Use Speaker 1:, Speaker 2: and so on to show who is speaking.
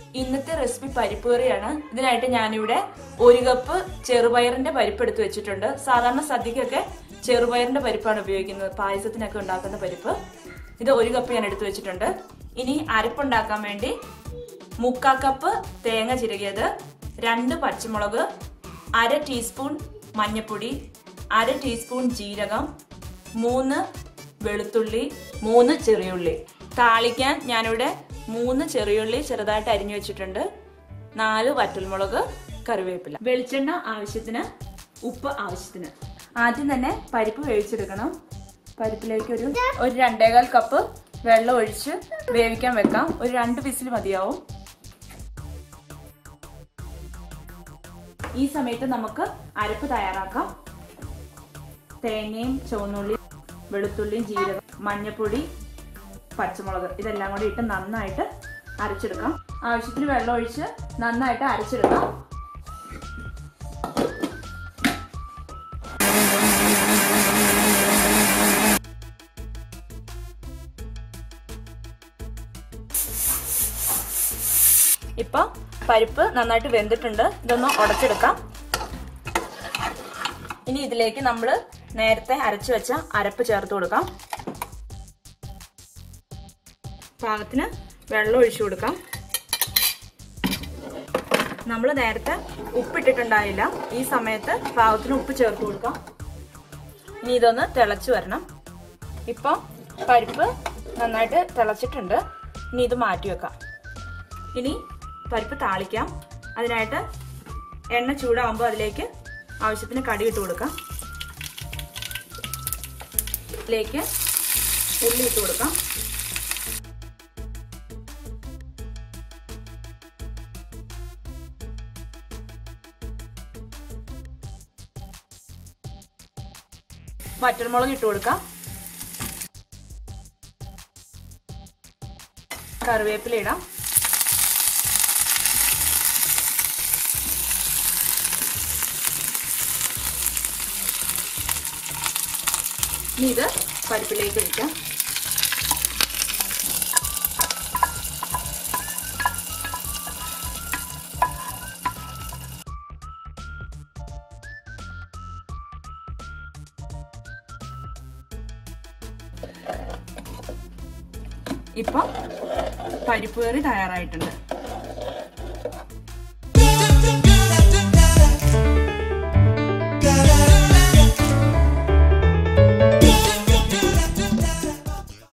Speaker 1: ഇന്നത്തെ റെസിപ്പി പരിപ്പ് കറിയാണ് ഇതിനായിട്ട് ഞാനിവിടെ ഒരു കപ്പ് ചെറുപയറിന്റെ പരിപ്പ് എടുത്ത് വെച്ചിട്ടുണ്ട് സാധാരണ സദ്യക്കൊക്കെ ചെറുപയറിന്റെ പരിപ്പാണ് ഉപയോഗിക്കുന്നത് പായസത്തിനൊക്കെ ഉണ്ടാക്കുന്ന പരിപ്പ് ഇത് ഒരു കപ്പ് ഞാൻ എടുത്തു വെച്ചിട്ടുണ്ട് ഇനി അരപ്പുണ്ടാക്കാൻ വേണ്ടി മുക്കാ കപ്പ് തേങ്ങ ചിരകിയത് രണ്ട് പച്ചമുളക് അര ടീസ്പൂൺ മഞ്ഞൾപ്പൊടി അര ടീസ്പൂൺ ജീരകം മൂന്ന് വെളുത്തുള്ളി മൂന്ന് ചെറിയുള്ളി താളിക്കാൻ ഞാനിവിടെ മൂന്ന് ചെറിയുള്ളി ചെറുതായിട്ട് അരിഞ്ഞു വെച്ചിട്ടുണ്ട് നാല് വറ്റൽമുളക് കറിവേപ്പില വെളിച്ചെണ്ണ ആവശ്യത്തിന് ഉപ്പ് ആവശ്യത്തിന് ആദ്യം തന്നെ പരിപ്പ് വേവിച്ചെടുക്കണം പരിപ്പിലേക്ക് ഒരു ഒരു രണ്ടേകാൽ കപ്പ് വെള്ളം ഒഴിച്ച് വേവിക്കാൻ വെക്കാം ഒരു രണ്ട് വിസിൽ മതിയാവും ഈ സമയത്ത് നമുക്ക് അരപ്പ് തയ്യാറാക്കാം തേങ്ങയും ചുവന്നുള്ളി വെളുത്തുള്ളിയും ജീരകം മഞ്ഞൾപ്പൊടി പച്ചമുളക് ഇതെല്ലാം കൂടി ഇട്ട് നന്നായിട്ട് അരച്ചെടുക്കാം ആവശ്യത്തിന് വെള്ളം ഒഴിച്ച് നന്നായിട്ട് അരച്ചെടുക്കാം ഇപ്പൊ പരിപ്പ് നന്നായിട്ട് വെന്തിട്ടുണ്ട് ഇതൊന്ന് ഉടച്ചെടുക്കാം ഇനി ഇതിലേക്ക് നമ്മൾ നേരത്തെ അരച്ചു വെച്ച അരപ്പ് ചേർത്ത് കൊടുക്കാം പാകത്തിന് വെള്ളം ഒഴിച്ചു കൊടുക്കാം നമ്മൾ നേരത്തെ ഉപ്പിട്ടിട്ടുണ്ടായില്ല ഈ സമയത്ത് പാകത്തിന് ഉപ്പ് ചേർത്ത് കൊടുക്കാം ഇനി ഇതൊന്ന് തിളച്ചു വരണം ഇപ്പോൾ പരിപ്പ് നന്നായിട്ട് തിളച്ചിട്ടുണ്ട് ഇനി ഇത് മാറ്റി വെക്കാം ഇനി പരിപ്പ് താളിക്കാം അതിനായിട്ട് എണ്ണ ചൂടാകുമ്പോൾ അതിലേക്ക് ആവശ്യത്തിന് കടി ഇട്ട് കൊടുക്കാം ഇതിലേക്ക് ഉള്ളി ഇട്ട് കൊടുക്കാം വറ്റൽമുളക് ഇട്ട് കൊടുക്കാം കറിവേപ്പില ഇടാം ഇനി ഇത് പരിപ്പിലേക്ക് ഒഴിക്കാം ഇപ്പം പരിപ്പ് കറി തയ്യാറായിട്ടുണ്ട്